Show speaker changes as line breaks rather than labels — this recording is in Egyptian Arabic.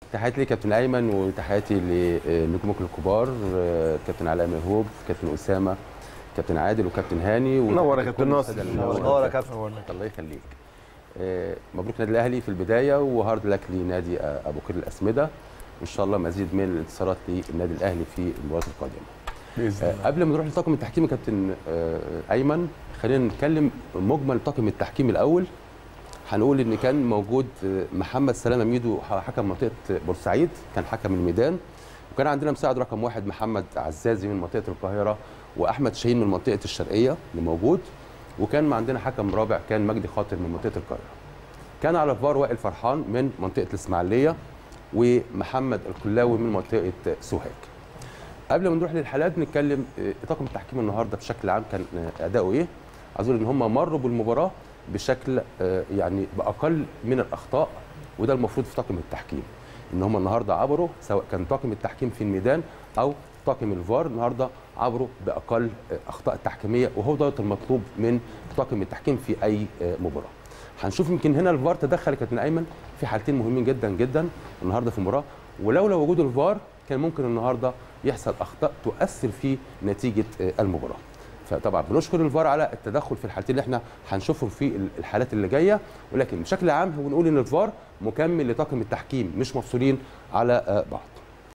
تحياتي لكابتن ايمن وتحياتي لنجومكم الكبار آه، كابتن علاء مهوب كابتن اسامه كابتن عادل وكابتن هاني
منور يا
وتحياتي
كابتن
كل
ناصر.
السادة
منور.
المشاهدين.
منور يا كابتن منور.
الله يخليك آه، مبروك نادي الاهلي في البدايه وهارد لك لنادي آه، ابو قير الاسمده ان شاء الله مزيد من الانتصارات للنادي الاهلي في المباراه القادمه
باذن
آه،
الله
قبل ما نروح لطاقم التحكيم يا كابتن آه، ايمن خلينا نتكلم مجمل طاقم التحكيم الاول هنقول ان كان موجود آه، محمد سلامه ميدو حكم منطقه بورسعيد كان حكم الميدان وكان عندنا مساعد رقم واحد محمد عزازي من منطقه القاهره واحمد شاهين من منطقه الشرقيه اللي موجود وكان عندنا حكم رابع كان مجدي خاطر من منطقه القاهره كان على الفار وائل فرحان من منطقه الاسماعيليه ومحمد القلاوي من منطقه سوهاج قبل ما نروح للحالات نتكلم آه، طاقم التحكيم النهارده بشكل عام كان آه، اداؤه ايه عايز اقول ان هم مروا بالمباراه بشكل آه، يعني باقل من الاخطاء وده المفروض في طاقم التحكيم ان هم النهارده عبروا سواء كان طاقم التحكيم في الميدان او طاقم الفار النهارده عبروا باقل آه، اخطاء تحكيميه وهو ده المطلوب من طاقم التحكيم في اي آه، مباراه هنشوف يمكن هنا الفار تدخل يا كابتن ايمن في حالتين مهمين جدا جدا النهارده في المباراه ولولا وجود الفار كان ممكن النهارده يحصل اخطاء تؤثر في نتيجه آه، المباراه فطبعا بنشكر الفار على التدخل في الحالتين اللي احنا هنشوفهم في الحالات اللي جايه ولكن بشكل عام هو نقول ان الفار مكمل لطاقم التحكيم مش مفصولين على آه، بعض